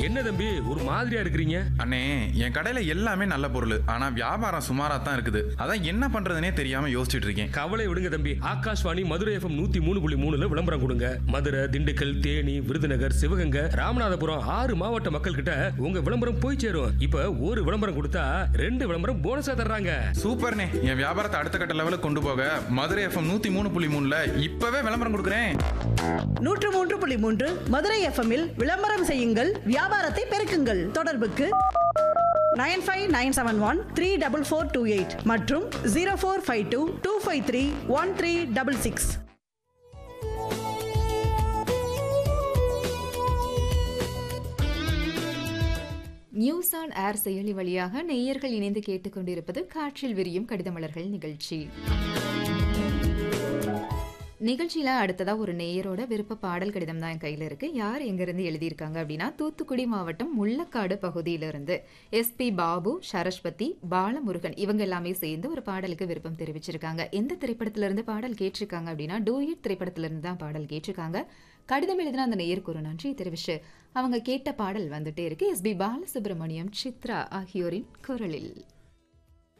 என்ன தம்பி ஒரு மாதிரியா இருக்கிறீங்க அண்ணே என் கடையில எல்லாமே நல்ல பொருள் ஆனா வியாபாரம் சுமாரா தான் இருக்குது அதான் என்ன பண்றதுனே தெரியாம யோசிச்சுட்டு இருக்கேன் கவலை விடுங்க தம்பி ஆகாஷ்வாணி மதுரை எஃப்எம் நூத்தி மூணு புள்ளி மூணுல விளம்பரம் கொடுங்க மதுரை திண்டுக்கல் தேனி விருதுநகர் சிவகங்கை ராமநாதபுரம் ஆறு மாவட்ட மக்கள் கிட்ட உங்க விளம்பரம் போய் சேரும் இப்ப ஒரு விளம்பரம் கொடுத்தா ரெண்டு விளம்பரம் போனஸா தர்றாங்க சூப்பர்ண்ணே என் வியாபாரத்தை அடுத்த கட்ட லெவலுக்கு கொண்டு போக மதுரை எஃப்எம் நூத்தி மூணு புள்ளி மூணுல இப்பவே விளம்பரம் கொடுக்குறேன் நூற்று மூன்று புள்ளி மூன்று மதுரை எஃப்எம்மில் விளம்பரம் செய்யுங்கள் வியாபாரத்தை பெருக்குங்கள் தொடர்புக்கு nine five nine seven one three double four two eight மற்றும் zero four five two two five three one three double six news on air செயலி வழியாக நேயர்கள் இணைந்து கேட்டுக்கொண்டிருப்பது காற்றில் விரியும் கடிதமலர்கள் நிகழ்ச்சி நிகழ்ச்சியில் அடுத்ததாக ஒரு நேயரோட விருப்ப பாடல் கடிதம் தான் என் கையில் இருக்கு யார் எங்கேருந்து எழுதியிருக்காங்க அப்படின்னா தூத்துக்குடி மாவட்டம் முள்ளக்காடு பகுதியிலிருந்து எஸ்பி பாபு சரஸ்வதி பாலமுருகன் இவங்க எல்லாமே சேர்ந்து ஒரு பாடலுக்கு விருப்பம் தெரிவிச்சிருக்காங்க எந்த திரைப்படத்திலிருந்து பாடல் கேட்டிருக்காங்க அப்படின்னா டூயட் திரைப்படத்திலிருந்து தான் பாடல் கேட்டிருக்காங்க கடிதம் எழுதின அந்த நேயருக்கு ஒரு நன்றி தெரிவிச்சு அவங்க கேட்ட பாடல் வந்துட்டே இருக்கு எஸ்பி பாலசுப்ரமணியம் சித்ரா ஆகியோரின் குரலில்